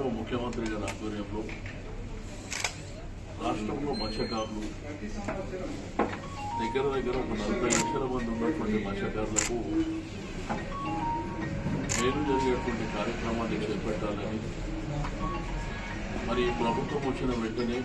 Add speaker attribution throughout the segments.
Speaker 1: గౌరవ ముఖ్యమంత్రి గారి ఆధ్వర్యంలో రాష్ట్రంలో మత్స్యకారులు దగ్గర దగ్గర ఒక నలభై లక్షల మంది ఉన్నటువంటి మత్స్యకారులకు మేలు జరిగేటువంటి కార్యక్రమాన్ని చేపట్టాలని మరి ఈ ప్రభుత్వం వచ్చిన వెంటనే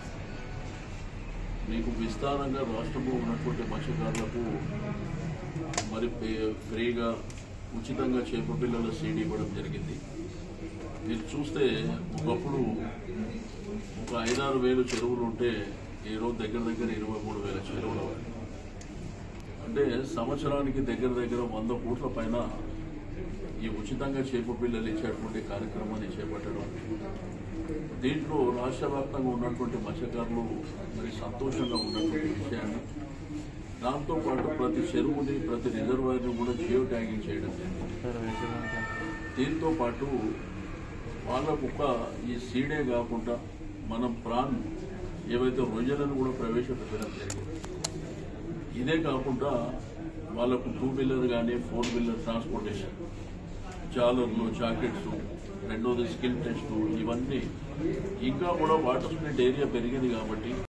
Speaker 1: మీకు విస్తారంగా రాష్ట్రంలో ఉన్నటువంటి మత్స్యకారులకు మరి పే- ఫ్రీగా ఉచితంగా చేప పిల్లల సీడీ ఇవ్వడం జరిగింది మీరు చూస్తే ఒకప్పుడు ఒక ఐదారు వేలు చెరువులు ఉంటే ఈరోజు దగ్గర దగ్గర ఇరవై మూడు వేల చెరువులు అవ్వాలి. అంటే సంవత్సరానికి దగ్గర దగ్గర వంద కోట్ల పైన ఈ ఉచితంగా చేప పిల్లలు ఇచ్చేటువంటి కార్యక్రమాన్ని చేపట్టడం దీంట్లో రాష్ట్ర వ్యాప్తంగా ఉన్నటువంటి మత్స్యకారులు మరి సంతోషంగా ఉన్నటువంటి విషయాన్ని దాంతో పాటు ప్రతి చెరువుని ప్రతి రిజర్వాయర్ని కూడా జియో ట్యాగింగ్ చేయడం జరిగింది దీంతో పాటు వాళ్ళకు ఒక ఈ సీడే కాకుండా మనం ప్రాన్ ఏవైతే రొయ్యలను కూడా ప్రవేశపెట్టడం జరిగింది ఇదే కాకుండా వాళ్ళకు టూ వీలర్ కానీ ఫోర్ వీలర్ ట్రాన్స్పోర్టేషన్ జాలర్లు జాకెట్స్ రెండోది స్కిల్ టెస్ట్ ఇవన్నీ ఇంకా కూడా వాటర్ స్ప్లిట్ ఏరియా పెరిగింది కాబట్టి